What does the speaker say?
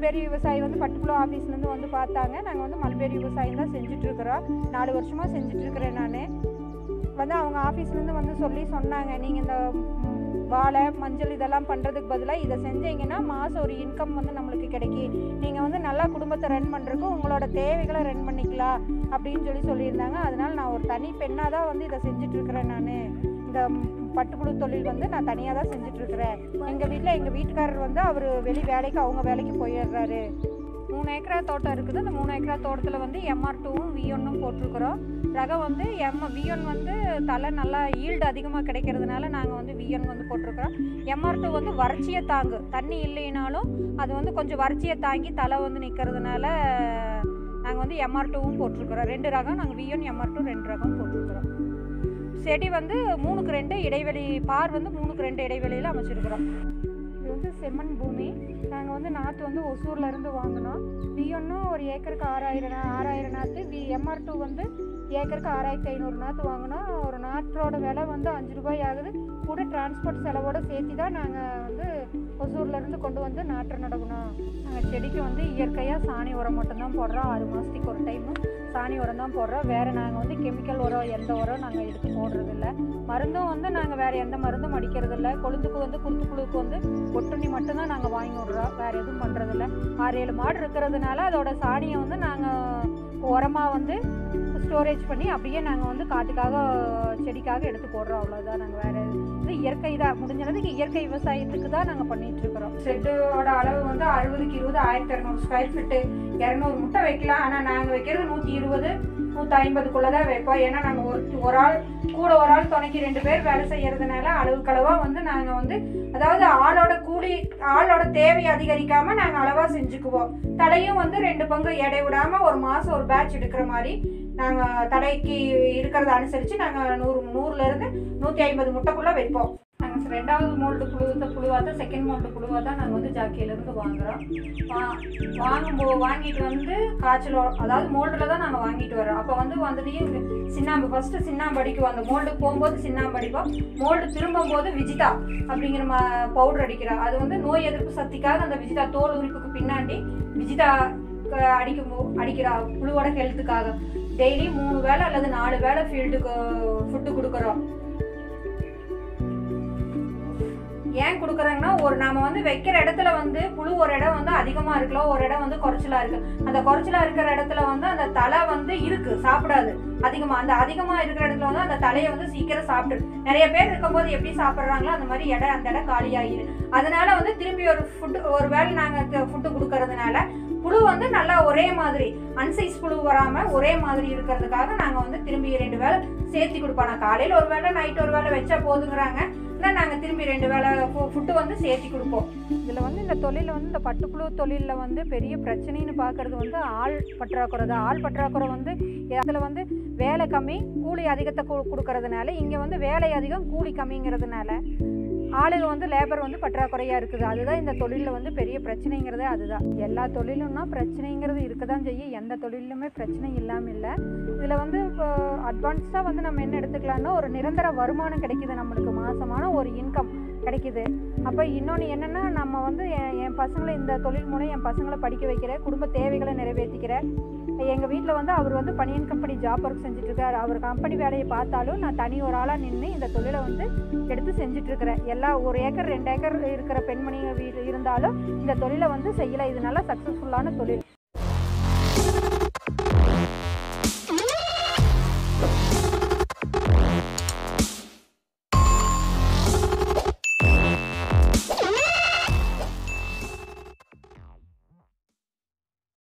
mulberry விவசாயி வந்து பட்டுப்புழு ஆஃபீஸ்லேருந்து வந்து பார்த்தாங்க நாங்கள் வந்து மல்பெரி விவசாயம் தான் செஞ்சுட்ருக்குறோம் நாலு வருஷமாக செஞ்சுட்ருக்கிறேன் நான் வந்து அவங்க ஆஃபீஸ்லேருந்து வந்து சொல்லி சொன்னாங்க நீங்கள் இந்த ம், வாழை மஞ்சள் இதெல்லாம் பண்ணுறதுக்கு பதிலாக இதை செஞ்சீங்கன்னா மாதம் ஒரு இன்கம் வந்து நம்மளுக்கு கிடைக்கி நீங்கள் வந்து நல்லா குடும்பத்தை ரன் பண்ணுறதுக்கு உங்களோட தேவைகளை ரன் பண்ணிக்கலாம் அப்படின்னு சொல்லி சொல்லியிருந்தாங்க அதனால் நான் ஒரு தனி பெண்ணாக தான் வந்து இதை செஞ்சிட்ருக்கிறேன் நான் இந்த ம், பட்டுப்புழு தொழில் வந்து நான் தனியாக தான் செஞ்சிட்ருக்கிறேன் எங்கள் வீட்டில் எங்கள் வீட்டுக்காரர் வந்து அவர் வெளி வேலைக்கு அவங்க வேலைக்கு போயிடுறாரு மூணு ஏக்கரா தோட்டம் இருக்குது அந்த மூணு ஏக்கரா தோட்டத்தில் வந்து எம்ஆர் டூவும் வி ஒன்னும் போட்டிருக்கிறோம் ரகம் வந்து எம் வி ஒன் வந்து தலை நல்லா ஈல்டு அதிகமாக கிடைக்கிறதுனால நாங்கள் வந்து வி ஒன் வந்து போட்டிருக்கிறோம் எம்ஆர் டூ வந்து வறட்சியை தாங்கு தண்ணி இல்லைனாலும் அது வந்து கொஞ்சம் வறட்சியை தாங்கி தலை வந்து நிற்கிறதுனால நாங்கள் வந்து எம்ஆர் டூவும் போட்டிருக்கிறோம் ரெண்டு ரகம் நாங்கள் வி ஒன் எம்ஆர் டூ ரெண்டு ரகம் போட்டிருக்கிறோம் செடி வந்து மூணுக்கு ரெண்டு இடைவெளி பார் வந்து மூணுக்கு ரெண்டு இடைவெளியில் அமைச்சிருக்கிறோம் இது வந்து செம்மண் பூமி நாங்கள் வந்து நாற்று வந்து ஒசூர்ல இருந்து வாங்கினோம் வி ஒன்று ஒரு ஏக்கருக்கு ஆறாயிரம் நா- ஆறாயிரம் நாற்று வி எம்ஆர் டூ வந்து ஏக்கருக்கு ஆறாயிரத்தி ஐநூறு நாற்று வாங்கினோம் ஒரு நாற்றோட விலை வந்து அஞ்சு ரூபாய் ஆகுது கூட டிரான்ஸ்போர்ட் செலவோட சேர்த்து தான் நாங்கள் வந்து ஒசூர்ல இருந்து கொண்டு வந்து நாற்று நடக்கணும் நாங்கள் செடிக்கு வந்து இயற்கையாக சாணி உரம் மட்டும்தான் போடுறோம் ஆறு மாதத்துக்கு ஒரு டைமு சாணி உரம் தான் போடுறோம் வேறு நாங்கள் வந்து கெமிக்கல் உரம் எந்த உரம் நாங்கள் எடுத்து போடுறதில்ல மருந்தும் வந்து நாங்கள் வேறு எந்த மருந்தும் அடிக்கிறதில்ல கொழுந்துக்கு வந்து குருத்துக்குழுக்கு வந்து ஒட்டுண்ணி மட்டும்தான் நாங்கள் வாங்கி விட்றோம் வேறு எதுவும் பண்ணுறதில்ல ஆறு ஏழு மாடு இருக்கிறதுனால அதோட சாணியை வந்து நாங்கள் உரமாக வந்து ஸ்டோரேஜ் பண்ணி அப்படியே நாங்கள் வந்து காட்டுக்காக செடிக்காக எடுத்து போடுறோம் அவ்வளோதான் நாங்கள் வேறு இது இயற்கை தான் முடிஞ்ச அளவுக்கு இயற்கை விவசாயத்துக்கு தான் நாங்கள் பண்ணிட்டு இருக்கிறோம் ஷெட்டோட அளவு வந்து அறுபதுக்கு இருபது ஆயிரத்தி இரநூறு ஸ்கொயர் ஃபீட்டு இரநூறு முட்டை வைக்கலாம் ஆனால் நாங்கள் வைக்கிறது நூற்றி இருபது நூற்றி ஐம்பதுக்குள்ளே தான் வைப்போம் ஏன்னா நாங்கள் ஒரு ஒரு ஆள் கூட ஒரு ஆள் துணைக்கு ரெண்டு பேர் வேலை செய்யறதுனால அளவுக்களவாக வந்து நாங்கள் வந்து அதாவது ஆளோட கூலி ஆளோட தேவை அதிகரிக்காம நாங்கள் அளவாக செஞ்சுக்குவோம் தலையும் வந்து ரெண்டு பங்கு எடை விடாம ஒரு மாதம் ஒரு பேட்ச் எடுக்கிற மாதிரி நாங்கள் தலைக்கு இருக்கிறத அனுசரித்து நாங்கள் நூறு நூறுலேருந்து நூற்றி ஐம்பது முட்டைக்குள்ளே வைப்போம் நாங்கள் ரெண்டாவது மோல்டு புழு இந்த புழுவாக தான் செகண்ட் மோல்டு புழுவாக தான் நாங்கள் வந்து ஜாக்கியிலேருந்து வாங்குறோம் வா வாங்கும்போ வாங்கிட்டு வந்து காய்ச்சல் வ- அதாவது மோல்டில் தான் நாங்கள் வாங்கிட்டு வரோம் அப்போ வந்து வந்ததையும் சின்னாம்பு ஃபஸ்ட்டு சின்னாம்பு அடிக்குவோம் அந்த மோல்டுக்கு போகும்போது சின்னாம்பு அடிப்போம் மோல்டு திரும்பும்போது விஜிதா அப்படிங்கிற மா பவுடர் அடிக்கிறோம் அது வந்து நோய் எதிர்ப்பு சக்திக்காக அந்த விஜிதா தோல் உரிப்புக்கு பின்னாடி விஜிதா க- அடிக்கும் போ- அடிக்கிறா புழுவோட ஹெல்த்துக்காக டெய்லி மூணு வேளை அல்லது நாலு வேளை ஃபீல்டுக்கு ஃபுட்டு கொடுக்குறோம் ஏன் கொடுக்குறாங்கன்னா ஒரு நாம வந்து வைக்கிற இடத்துல வந்து புழு ஒரு இடம் வந்து அதிகமா இருக்கலாம் ஒரு இடம் வந்து குறைச்சலா இருக்கு அந்த குறைச்சலா இருக்கிற இடத்துல வந்து அந்த தலை வந்து இருக்கு சாப்பிடாது அதிகமா அந்த அதிகமா இருக்கிற இடத்துல வந்து அந்த தலையை வந்து சீக்கிரம் சாப்பிட்டு நிறைய பேர் இருக்கும்போது எப்படி சாப்பிட்றாங்களோ அந்த மாதிரி இடம் அந்த இடம் காலியாகிரு அதனால வந்து திரும்பி ஒரு ஃபுட்டு ஒரு வேளை நாங்கள் ஃபுட்டு கொடுக்கறதுனால புழு வந்து நல்லா ஒரே மாதிரி அன்சைஸ் புழு வராம ஒரே மாதிரி இருக்கிறதுக்காக நாங்க வந்து திரும்பி ரெண்டு வேளை சேர்த்து கொடுப்போம் நான் காலையில ஒரு வேளை நைட் ஒரு வேளை வச்சா போதுங்கிறாங்க இல்லை நாங்கள் திரும்பி ரெண்டு வேளை ஃபுட்டு வந்து சேர்த்தி கொடுப்போம் இதில் வந்து இந்த தொழிலில் வந்து இந்த பட்டுப்புழு தொழிலில் வந்து பெரிய பிரச்சனைன்னு பார்க்கறது வந்து ஆள் பற்றாக்குறை தான் ஆள் பற்றாக்குறை வந்து அதில் வந்து வேலை கம்மி கூலி அதிகத்தை கு- கொடுக்கறதுனால இங்கே வந்து வேலை அதிகம் கூலி கம்மிங்கிறதுனால ஆளுங்க வந்து லேபர் வந்து பற்றாக்குறையாக இருக்குது அதுதான் இந்த தொழிலில் வந்து பெரிய பிரச்சனைங்கிறதே அதுதான் எல்லா தொழிலும்னா பிரச்சனைங்கிறது இருக்க தான் செய்யும் எந்த தொழிலுமே பிரச்சனை இல்லாமல் இல்லை இதில் வந்து இப்போ அட்வான்ஸ்டாக வந்து நம்ம என்ன எடுத்துக்கலாம்னா ஒரு நிரந்தர வருமானம் கிடைக்குது நம்மளுக்கு மாதமான ஒரு இன்கம் கிடைக்குது அப்போ இன்னொன்று என்னென்னா நம்ம வந்து என் என் பசங்களை இந்த தொழில் மூலம் என் பசங்களை படிக்க வைக்கிறேன் குடும்ப தேவைகளை நிறைவேற்றிக்கிறேன் எங்கள் வீட்டில் வந்து அவர் வந்து பனியன் கம்பெனி ஜாப் ஒர்க் செஞ்சுட்ருக்காரு அவர் கம்பெனி வேலையை பார்த்தாலும் நான் தனி ஒரு ஆளாக நின்று இந்த தொழிலை வந்து எடுத்து செஞ்சுட்ருக்கிறேன் எல்லா ஒரு ஏக்கர் ரெண்டு ஏக்கர் இருக்கிற பெண்மணி வீடு இருந்தாலும் இந்த தொழிலை வந்து செய்யலை இது நல்லா சக்ஸஸ்ஃபுல்லான தொழில்